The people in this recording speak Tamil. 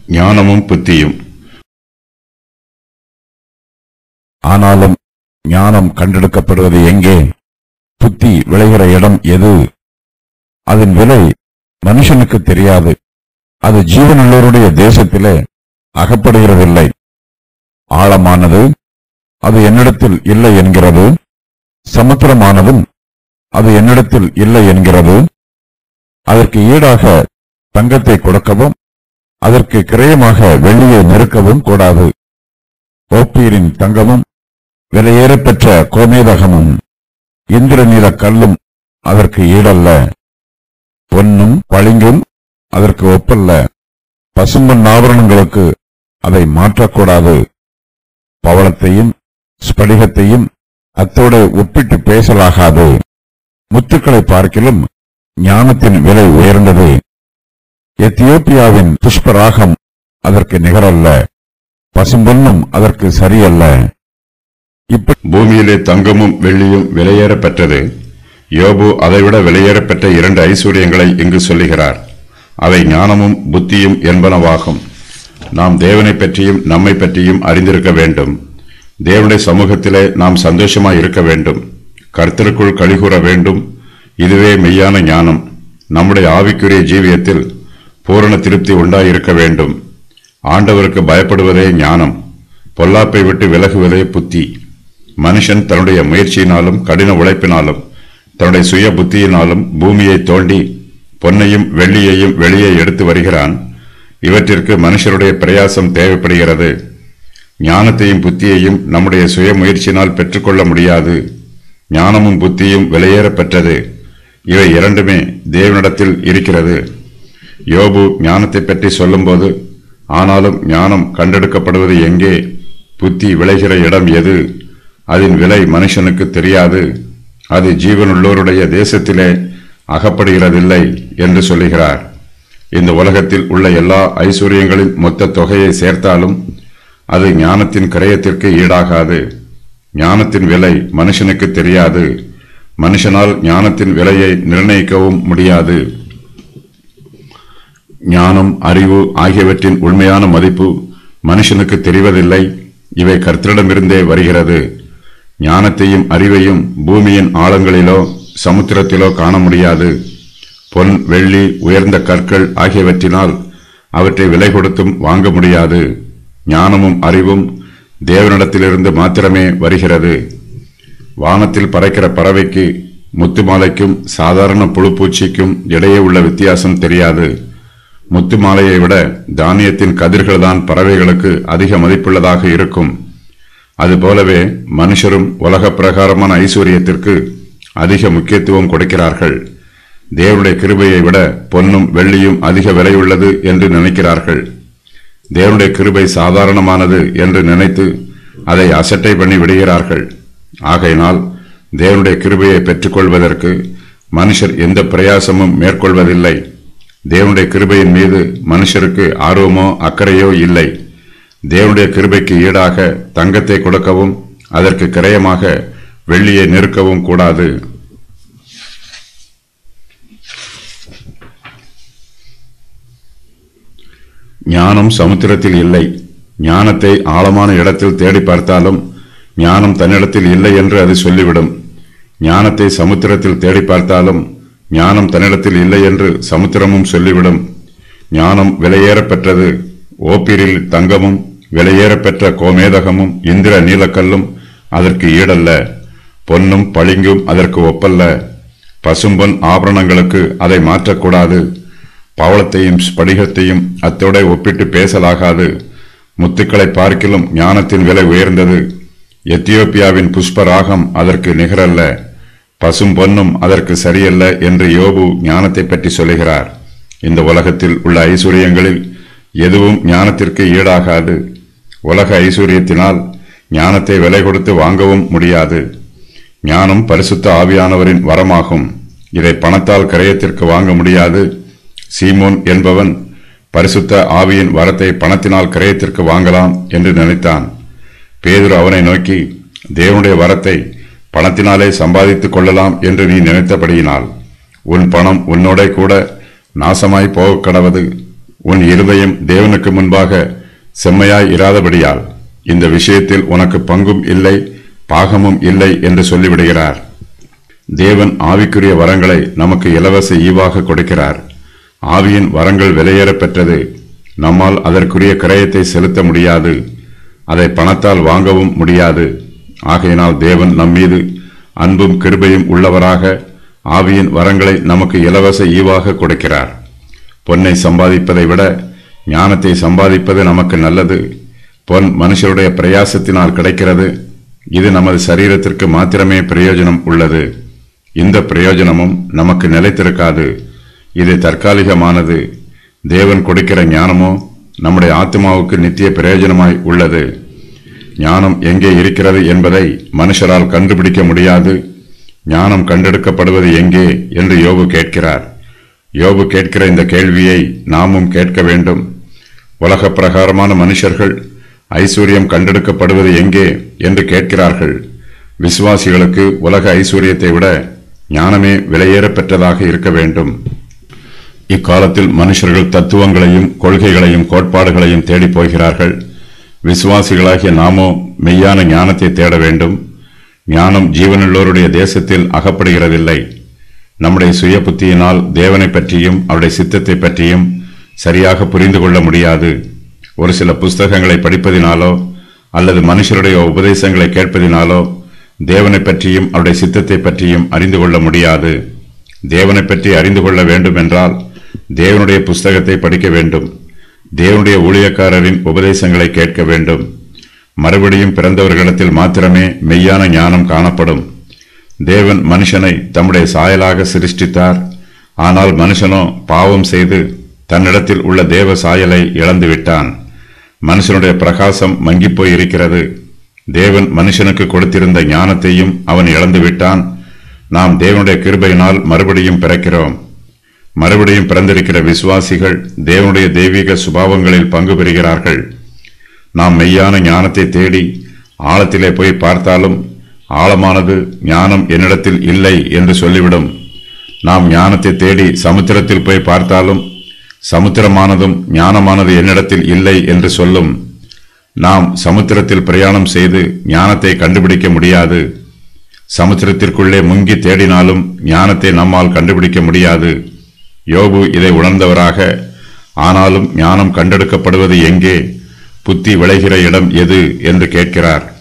ஞானமும் புத்தியும் ஆனாலும் ஞானம் கண்டெடுக்கப்படுவது எங்கே புத்தி விளைகிற இடம் எது அதன் விலை மனுஷனுக்கு தெரியாது அது ஜீவனுள்ளவருடைய தேசத்திலே அகப்படுகிறதில்லை ஆழமானது அது என்னிடத்தில் இல்லை என்கிறது சமுத்திரமானதும் அது என்னிடத்தில் இல்லை என்கிறது அதற்கு ஈடாக தங்கத்தை கொடுக்கவும் அதற்கு கிரயமாக வெள்ளியை நெருக்கவும் கூடாது ஓப்பீரின் தங்கமும் விலையேறப்பெற்ற கோமேதகமும் இந்திரநீல கல்லும் அதற்கு ஈடல்ல பொன்னும் பளிங்கும் அதற்கு ஒப்பல்ல பசும்பொன் ஆபரணங்களுக்கு அதை மாற்றக்கூடாது பவளத்தையும் ஸ்படிகத்தையும் அத்தோடு ஒப்பிட்டு பேசலாகாது முத்துக்களை பார்க்கிலும் ஞானத்தின் விலை உயர்ந்தது எத்தியோப்பியாவின் புஷ்பராகம் அதற்கு நிகரல்ல பசும்பொன்னும் அதற்கு சரியல்ல இப்படி பூமியிலே தங்கமும் வெள்ளியும் விலையேறப் பெற்றது யோபு அதைவிட விலையேறப் பெற்ற இரண்டு ஐஸ்வர்யங்களை இங்கு சொல்லுகிறார் அவை ஞானமும் புத்தியும் என்பனவாகும் நாம் தேவனை பற்றியும் நம்மை பற்றியும் அறிந்திருக்க வேண்டும் தேவனுடைய சமூகத்திலே நாம் சந்தோஷமாய் இருக்க வேண்டும் கர்த்தருக்குள் கழிகூற வேண்டும் இதுவே மெய்யான ஞானம் நம்முடைய ஆவிக்குரிய ஜீவியத்தில் பூரண திருப்தி உண்டாயிருக்க வேண்டும் ஆண்டவருக்கு பயப்படுவதே ஞானம் பொல்லாப்பை விட்டு விலகுவதே புத்தி மனுஷன் தன்னுடைய முயற்சியினாலும் கடின உழைப்பினாலும் தன்னுடைய சுய புத்தியினாலும் பூமியை தோண்டி பொன்னையும் வெள்ளியையும் வெளியே எடுத்து வருகிறான் இவற்றிற்கு மனுஷருடைய பிரயாசம் தேவைப்படுகிறது ஞானத்தையும் புத்தியையும் நம்முடைய சுய முயற்சியினால் பெற்றுக்கொள்ள முடியாது ஞானமும் புத்தியும் விலையேறப் பெற்றது இவை இரண்டுமே தேவனிடத்தில் இருக்கிறது யோபு ஞானத்தை பற்றி சொல்லும்போது ஆனாலும் ஞானம் கண்டெடுக்கப்படுவது எங்கே புத்தி விளைகிற இடம் எது அதன் விலை மனுஷனுக்கு தெரியாது அது ஜீவனுள்ளோருடைய தேசத்திலே அகப்படுகிறதில்லை என்று சொல்லுகிறார் இந்த உலகத்தில் உள்ள எல்லா ஐஸ்வர்யங்களின் மொத்த தொகையை சேர்த்தாலும் அது ஞானத்தின் கிரயத்திற்கு ஈடாகாது ஞானத்தின் விலை மனுஷனுக்கு தெரியாது மனுஷனால் ஞானத்தின் விலையை நிர்ணயிக்கவும் முடியாது ஞானம் அறிவு ஆகியவற்றின் உண்மையான மதிப்பு மனுஷனுக்கு தெரிவதில்லை இவை கர்த்தரிடமிருந்தே வருகிறது ஞானத்தையும் அறிவையும் பூமியின் ஆழங்களிலோ சமுத்திரத்திலோ காண முடியாது பொன் வெள்ளி உயர்ந்த கற்கள் ஆகியவற்றினால் அவற்றை விலை கொடுத்தும் வாங்க முடியாது ஞானமும் அறிவும் தேவனிடத்திலிருந்து மாத்திரமே வருகிறது வானத்தில் பறக்கிற பறவைக்கு முத்துமாலைக்கும் சாதாரண புழுப்பூச்சிக்கும் இடையே உள்ள வித்தியாசம் தெரியாது முத்து மாலையை விட தானியத்தின் கதிர்கள் தான் பறவைகளுக்கு அதிக மதிப்புள்ளதாக இருக்கும் அதுபோலவே மனுஷரும் உலக பிரகாரமான ஐஸ்வர்யத்திற்கு அதிக முக்கியத்துவம் கொடுக்கிறார்கள் தேவனுடைய கிருபையை விட பொன்னும் வெள்ளியும் அதிக விலையுள்ளது என்று நினைக்கிறார்கள் தேவனுடைய கிருபை சாதாரணமானது என்று நினைத்து அதை அசட்டை பண்ணி விடுகிறார்கள் ஆகையினால் தேவனுடைய கிருபையை பெற்றுக்கொள்வதற்கு மனுஷர் எந்த பிரயாசமும் மேற்கொள்வதில்லை தேவனுடைய கிருபையின் மீது மனுஷருக்கு ஆர்வமோ அக்கறையோ இல்லை தேவனுடைய கிருபைக்கு ஈடாக தங்கத்தை கொடுக்கவும் அதற்கு கிரயமாக வெள்ளியை நிறுக்கவும் கூடாது ஞானம் சமுத்திரத்தில் இல்லை ஞானத்தை ஆழமான இடத்தில் தேடி பார்த்தாலும் ஞானம் தன்னிடத்தில் இல்லை என்று அது சொல்லிவிடும் ஞானத்தை சமுத்திரத்தில் தேடி பார்த்தாலும் ஞானம் தன்னிடத்தில் இல்லை என்று சமுத்திரமும் சொல்லிவிடும் ஞானம் விலையேறப் பெற்றது ஓப்பீரில் தங்கமும் விலையேறப் பெற்ற கோமேதகமும் இந்திர நீலக்கல்லும் அதற்கு ஈடல்ல பொன்னும் பளிங்கும் அதற்கு ஒப்பல்ல பசும்பொன் ஆபரணங்களுக்கு அதை மாற்றக்கூடாது பவளத்தையும் ஸ்படிகத்தையும் அத்தோட ஒப்பிட்டு பேசலாகாது முத்துக்களை பார்க்கிலும் ஞானத்தின் விலை உயர்ந்தது எத்தியோப்பியாவின் புஷ்பராகம் அதற்கு நிகரல்ல பசும் பொன்னும் அதற்கு சரியல்ல என்று யோபு ஞானத்தை பற்றி சொல்லுகிறார் இந்த உலகத்தில் உள்ள ஐஸ்வர்யங்களில் எதுவும் ஞானத்திற்கு ஈடாகாது உலக ஐஸ்வர்யத்தினால் ஞானத்தை விலை கொடுத்து வாங்கவும் முடியாது ஞானம் பரிசுத்த ஆவியானவரின் வரமாகும் இதை பணத்தால் கிரயத்திற்கு வாங்க முடியாது சீமோன் என்பவன் பரிசுத்த ஆவியின் வரத்தை பணத்தினால் கிரயத்திற்கு வாங்கலாம் என்று நினைத்தான் பேதுரு அவனை நோக்கி தேவனுடைய வரத்தை பணத்தினாலே சம்பாதித்துக் கொள்ளலாம் என்று நீ நினைத்தபடியினால் உன் பணம் உன்னோட கூட நாசமாய் போகக் கடவது உன் இருதயம் தேவனுக்கு முன்பாக செம்மையாய் இராதபடியால் இந்த விஷயத்தில் உனக்கு பங்கும் இல்லை பாகமும் இல்லை என்று சொல்லிவிடுகிறார் தேவன் ஆவிக்குரிய வரங்களை நமக்கு இலவச ஈவாக கொடுக்கிறார் ஆவியின் வரங்கள் விலையேறப் பெற்றது நம்மால் அதற்குரிய கிரயத்தை செலுத்த முடியாது அதை பணத்தால் வாங்கவும் முடியாது ஆகையினால் தேவன் நம்மீது அன்பும் கிருபையும் உள்ளவராக ஆவியின் வரங்களை நமக்கு இலவச ஈவாக கொடுக்கிறார் பொன்னை சம்பாதிப்பதை விட ஞானத்தை சம்பாதிப்பது நமக்கு நல்லது பொன் மனுஷருடைய பிரயாசத்தினால் கிடைக்கிறது இது நமது சரீரத்திற்கு மாத்திரமே பிரயோஜனம் உள்ளது இந்த பிரயோஜனமும் நமக்கு நிலைத்திருக்காது இது தற்காலிகமானது தேவன் கொடுக்கிற ஞானமோ நம்முடைய ஆத்மாவுக்கு நித்திய பிரயோஜனமாய் உள்ளது ஞானம் எங்கே இருக்கிறது என்பதை மனுஷரால் கண்டுபிடிக்க முடியாது ஞானம் கண்டெடுக்கப்படுவது எங்கே என்று யோபு கேட்கிறார் யோபு கேட்கிற இந்த கேள்வியை நாமும் கேட்க வேண்டும் உலக பிரகாரமான மனுஷர்கள் ஐஸ்வர்யம் கண்டெடுக்கப்படுவது எங்கே என்று கேட்கிறார்கள் விசுவாசிகளுக்கு உலக ஐஸ்வர்யத்தை விட ஞானமே விலையேறப் பெற்றதாக இருக்க வேண்டும் இக்காலத்தில் மனுஷர்கள் தத்துவங்களையும் கொள்கைகளையும் கோட்பாடுகளையும் தேடிப் போகிறார்கள் விசுவாசிகளாகிய நாமோ மெய்யான ஞானத்தை தேட வேண்டும் ஞானம் ஜீவனுள்ளோருடைய தேசத்தில் அகப்படுகிறதில்லை நம்முடைய சுய புத்தியினால் தேவனை பற்றியும் அவருடைய சித்தத்தை பற்றியும் சரியாக புரிந்து கொள்ள முடியாது ஒரு சில புஸ்தகங்களை படிப்பதினாலோ அல்லது மனுஷருடைய உபதேசங்களை கேட்பதினாலோ தேவனை பற்றியும் அவருடைய சித்தத்தை பற்றியும் அறிந்து கொள்ள முடியாது தேவனை பற்றி அறிந்து கொள்ள வேண்டும் என்றால் தேவனுடைய புஸ்தகத்தை படிக்க வேண்டும் தேவனுடைய ஊழியக்காரரின் உபதேசங்களை கேட்க வேண்டும் மறுபடியும் பிறந்தவர்களிடத்தில் மாத்திரமே மெய்யான ஞானம் காணப்படும் தேவன் மனுஷனை தம்முடைய சாயலாக சிருஷ்டித்தார் ஆனால் மனுஷனோ பாவம் செய்து தன்னிடத்தில் உள்ள தேவ சாயலை இழந்து விட்டான் மனுஷனுடைய பிரகாசம் மங்கிப்போய் இருக்கிறது தேவன் மனுஷனுக்கு கொடுத்திருந்த ஞானத்தையும் அவன் இழந்து விட்டான் நாம் தேவனுடைய கிருபையினால் மறுபடியும் பிறக்கிறோம் மறுபடியும் பிறந்திருக்கிற விசுவாசிகள் தேவனுடைய தெய்வீக சுபாவங்களில் பங்கு பெறுகிறார்கள் நாம் மெய்யான ஞானத்தை தேடி ஆழத்திலே போய் பார்த்தாலும் ஆழமானது ஞானம் என்னிடத்தில் இல்லை என்று சொல்லிவிடும் நாம் ஞானத்தை தேடி சமுத்திரத்தில் போய் பார்த்தாலும் சமுத்திரமானதும் ஞானமானது என்னிடத்தில் இல்லை என்று சொல்லும் நாம் சமுத்திரத்தில் பிரயாணம் செய்து ஞானத்தை கண்டுபிடிக்க முடியாது சமுத்திரத்திற்குள்ளே முங்கி தேடினாலும் ஞானத்தை நம்மால் கண்டுபிடிக்க முடியாது யோபு இதை உணர்ந்தவராக ஆனாலும் ஞானம் கண்டெடுக்கப்படுவது எங்கே புத்தி விளைகிற இடம் எது என்று கேட்கிறார்